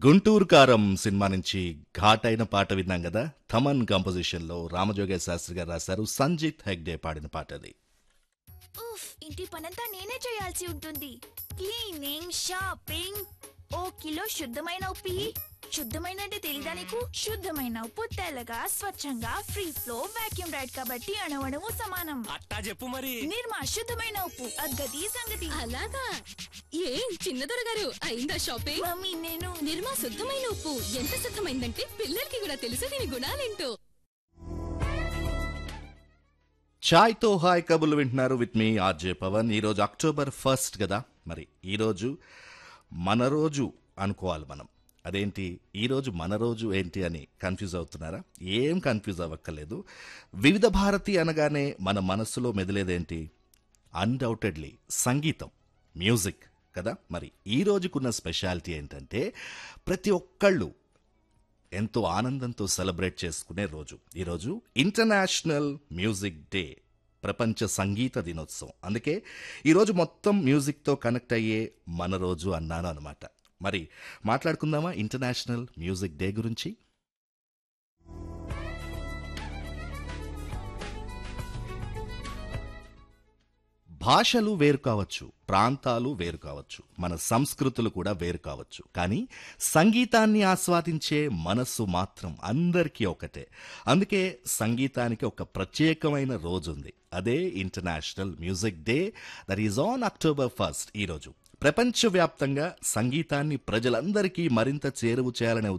గుంటూరు కారం సినిమా నుంచి ఘాటైన పాట విన్నాం కదా థమన్ కంపోజిషన్ లో రామజోగయ్య శాస్త్రి గారు రాశారు సంజిత్ హెగ్డే పాడిన పాట అది ఉఫ్ ఇంటి పనంతా నేనే చేయాల్సి ఉంటుంది క్లీనింగ్ షాపింగ్ ఓ కిలో శుద్ధమైన ఉప్పి శుద్ధమైన అంటే తెలీదా నీకు శుద్ధమైన ఉప్పు తెల్లగా స్వచ్ఛంగా ఫ్రీ ఫ్లో వాక్యూమ్ రైడ్ కాబట్టి అణవణము సమానం అట్టా చెప్పు మరి నిర్మా శుద్ధమైన ఉప్పు అద్గతి సంగతి అలాగా ఏం చిన్నదొర గారు అయిందా షాపింగ్ మమ్మీ నేను నిర్మా శుద్ధమైన ఉప్పు ఎంత శుద్ధమైందంటే పిల్లలకి కూడా తెలుసు దీని గుణాలేంటో చాయ్ తో హాయ్ కబుర్లు వింటున్నారు విత్ మీ ఆర్జే పవన్ ఈరోజు అక్టోబర్ ఫస్ట్ కదా మరి ఈరోజు మన రోజు అనుకోవాలి మనం అదేంటి ఈరోజు మన రోజు ఏంటి అని కన్ఫ్యూజ్ అవుతున్నారా ఏం కన్ఫ్యూజ్ అవ్వక్కర్లేదు వివిధ భారతి అనగానే మన మనస్సులో మెదిలేదేంటి అన్డౌటెడ్లీ సంగీతం మ్యూజిక్ కదా మరి ఈ రోజుకున్న స్పెషాలిటీ ఏంటంటే ప్రతి ఒక్కళ్ళు ఎంతో ఆనందంతో సెలబ్రేట్ చేసుకునే రోజు ఈరోజు ఇంటర్నేషనల్ మ్యూజిక్ డే ప్రపంచ సంగీత దినోత్సవం అందుకే ఈరోజు మొత్తం మ్యూజిక్తో కనెక్ట్ అయ్యే మన రోజు అన్నాను అనమాట మరి మాట్లాడుకుందామా ఇంటర్నేషనల్ మ్యూజిక్ డే గురించి భాషలు వేరు కావచ్చు ప్రాంతాలు వేరు కావచ్చు మన సంస్కృతులు కూడా వేరు కావచ్చు కానీ సంగీతాన్ని ఆస్వాదించే మనస్సు మాత్రం అందరికీ ఒకటే అందుకే సంగీతానికి ఒక ప్రత్యేకమైన రోజు ఉంది అదే international music day that is on October first ఈరోజు ప్రపంచవ్యాప్తంగా సంగీతాన్ని ప్రజలందరికీ మరింత చేరువ చేయాలనే